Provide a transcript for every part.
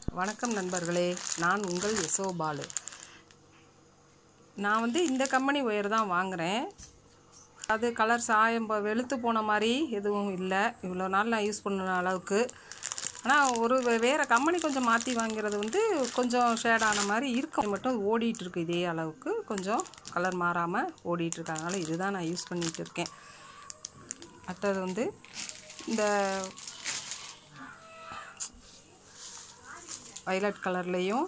வணக்கம் நண்பர்களே நான் உங்கள் யசோ பாலு நான் வந்து இந்த கம்பெனி ஒயர் தான் வாங்குகிறேன் அது கலர் சாயம் இப்போ வெளுத்து போன மாதிரி எதுவும் இல்லை இவ்வளோ நாள் நான் யூஸ் பண்ண அளவுக்கு ஆனால் ஒரு வே- வேறு கம்பெனி கொஞ்சம் மாற்றி வாங்கிறது வந்து கொஞ்சம் ஷேடான மாதிரி இருக்கும் மட்டும் ஓடிட்டு இருக்கு இதே அளவுக்கு கொஞ்சம் கலர் மாறாமல் ஓடிட்டு இருக்கு அதனால் இதுதான் நான் யூஸ் பண்ணிகிட்டு இருக்கேன் அடுத்தது வந்து இந்த வயலட் கலர்லேயும்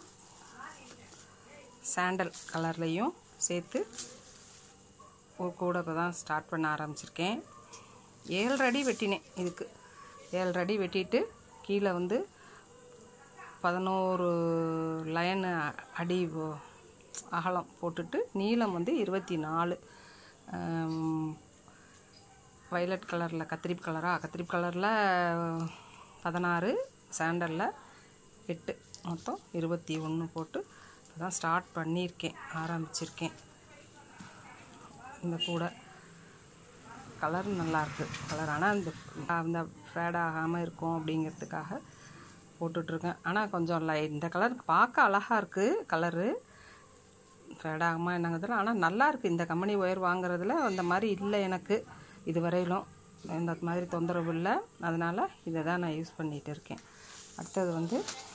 சாண்டல் கலர்லேயும் சேர்த்து ஒரு கூட இப்போ தான் ஸ்டார்ட் பண்ண ஆரம்பிச்சிருக்கேன் ஏழு அடி வெட்டினேன் இதுக்கு ஏழு அடி வெட்டிட்டு கீழே வந்து பதினோரு லைன் அடி வ- அகலம் போட்டுட்டு நீளம் வந்து இருபத்தி நாலு வயலட் கலரில் கத்திரிப்பு கலரா கத்திரிப்பு கலரில் பதினாறு சாண்டலில் எட்டு மொத்தம் இருபத்தி ஒன்று போட்டு தான் ஸ்டார்ட் பண்ணியிருக்கேன் ஆரம்பிச்சிருக்கேன் இந்த கூடை கலர் நல்லாயிருக்கு கலர் ஆனால் இந்த அந்த ஃபேட் ஆகாமல் இருக்கும் அப்படிங்கிறதுக்காக போட்டுட்ருக்கேன் ஆனால் கொஞ்சம் லை இந்த கலர் பார்க்க அழகாக இருக்குது கலரு ஃபேட் ஆகாமல் என்னங்கிறதுல ஆனால் நல்லா இருக்குது இந்த கம்பெனி ஒயர் வாங்குறதுல அந்த மாதிரி இல்லை எனக்கு இது வரையிலும் இந்த மாதிரி தொந்தரவு இல்லை அதனால் இதை தான் நான் யூஸ் பண்ணிகிட்டு இருக்கேன் அடுத்தது வந்து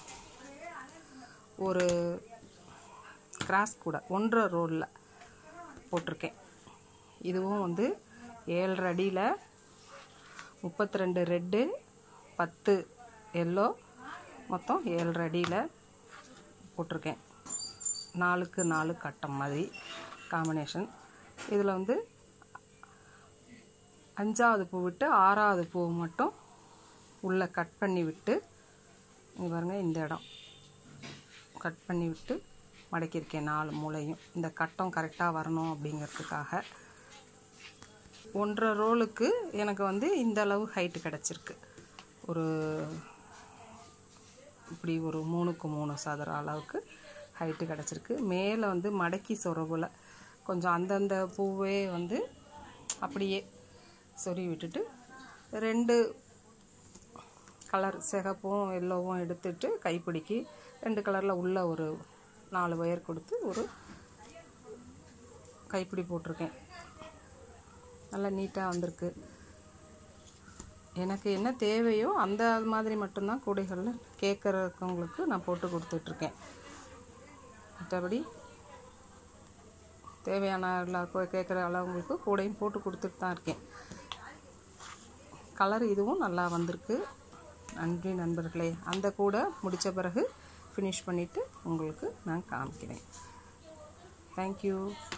ஒரு கிராஸ் கூட ஒன்றரை ரோலில் போட்டிருக்கேன் இதுவும் வந்து ஏழரை அடியில் முப்பத்தி ரெண்டு ரெட்டு பத்து எல்லோ மொத்தம் ஏழரை அடியில் போட்டிருக்கேன் நாலுக்கு நாலு கட்டம் மாதிரி காம்பினேஷன் இதில் வந்து அஞ்சாவது பூ விட்டு ஆறாவது பூ மட்டும் உள்ளே கட் பண்ணி விட்டு இங்க பாருங்க இந்த இடம் கட் பண்ணி விட்டு மடக்கியிருக்கேன் நாலு மூலையும் இந்த கட்டம் கரெக்டாக வரணும் அப்படிங்கிறதுக்காக ஒன்றரை ரோலுக்கு எனக்கு வந்து இந்த அளவு ஹைட்டு கிடச்சிருக்கு ஒரு இப்படி ஒரு மூணுக்கு மூணு சதுர அளவுக்கு ஹைட்டு கிடச்சிருக்கு மேலே வந்து மடக்கி சொரவில் கொஞ்சம் அந்தந்த பூவே வந்து அப்படியே சொருவி விட்டுட்டு ரெண்டு கலர் சிகப்பும் எல்லோவும் எடுத்துட்டு கைப்பிடிக்கு ரெண்டு கலரில் உள்ள ஒரு நாலு ஒயர் கொடுத்து ஒரு கைப்பிடி போட்டிருக்கேன் நல்லா நீட்டாக வந்திருக்கு எனக்கு என்ன தேவையோ அந்த அது மாதிரி மட்டும்தான் கூடைகளில் கேட்குறவங்களுக்கு நான் போட்டு கொடுத்துட்ருக்கேன் மற்றபடி தேவையான எல்லாருக்கும் கேட்குற அளவுங்களுக்கு கூடையும் போட்டு கொடுத்துட்டு தான் இருக்கேன் கலர் இதுவும் நல்லா வந்திருக்கு நன்றி நண்பர்களே அந்த கூட முடித்த பிறகு ஃபினிஷ் பண்ணிவிட்டு உங்களுக்கு நான் காமிக்கிறேன் தேங்க்யூ